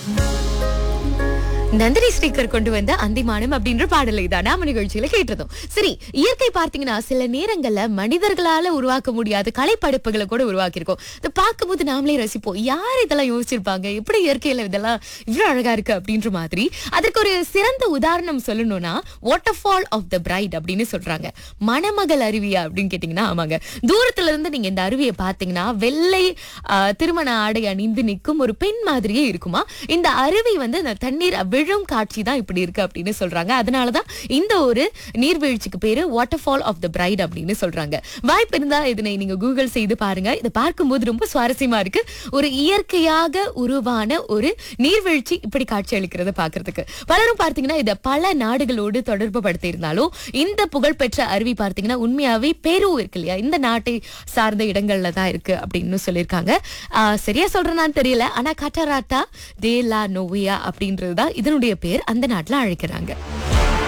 நந்தினி ஸ்ரீகர் கொண்டு வந்த அந்திமானம் அப்படின்ற பாடலை தான் நாம நிகழ்ச்சியில கேட்டதும் சரி இயற்கை பார்த்தீங்கன்னா சில நேரங்கள்ல மனிதர்களால உருவாக்க முடியாத கலைப்படைப்புகளை கூட உருவாக்கியிருக்கோம் இதை பார்க்கும்போது நாமளே ரசிப்போம் யார் இதெல்லாம் யோசிச்சிருப்பாங்க எப்படி இயற்கையில இதெல்லாம் இவ்வளவு அழகா இருக்கு அப்படின்ற மாதிரி அதற்கு ஒரு சிறந்த உதாரணம் சொல்லணும்னா waterfall of the bride அப்படின்னு சொல்றாங்க மணமகள் அருவியா அப்படின்னு கேட்டீங்கன்னா ஆமாங்க தூரத்துல இருந்து நீங்க இந்த அருவியை பார்த்தீங்கன்னா வெள்ளை ஆ, திருமண ஆடை அணிந்து நிற்கும் ஒரு பெண் மாதிரியே இருக்குமா இந்த அருவி வந்து இந்த தண்ணீர் விழும் காட்சி தான் இப்படி இருக்கு அப்படின்னு சொல்றாங்க அதனாலதான் இந்த ஒரு நீர்வீழ்ச்சிக்கு பேரு waterfall of the bride அப்படின்னு சொல்றாங்க வாய்ப்பு இருந்தா இதனை நீங்க கூகுள் செய்து பாருங்க இதை பார்க்கும்போது ரொம்ப சுவாரஸ்யமா இருக்கு ஒரு இயற்கையாக உருவான ஒரு நீர்வீழ்ச்சி இப்படி காட்சி அளிக்கிறத பாக்குறதுக்கு பலரும் பார்த்தீங்கன்னா இதை பல நாடுகளோடு தொடர்பு படுத்தி இருந்தாலும் இந்த புகழ்பெற்ற அருவி பார்த்தீங்கன்னா உண்மையாவே பெரு இருக்கு இல்லையா இந்த நாட்டை சார்ந்த இடங்கள்ல தான் இருக்கு அப்படின்னு சொல்லியிருக்காங்க ஆஹ் சரியா சொல்றேனான்னு தெரியல ஆனா கட்டராட்டா தே லா நோவியா அப்படின்றது தான் இதனுடைய பேர் அந்த நாட்டுல அழைக்கிறாங்க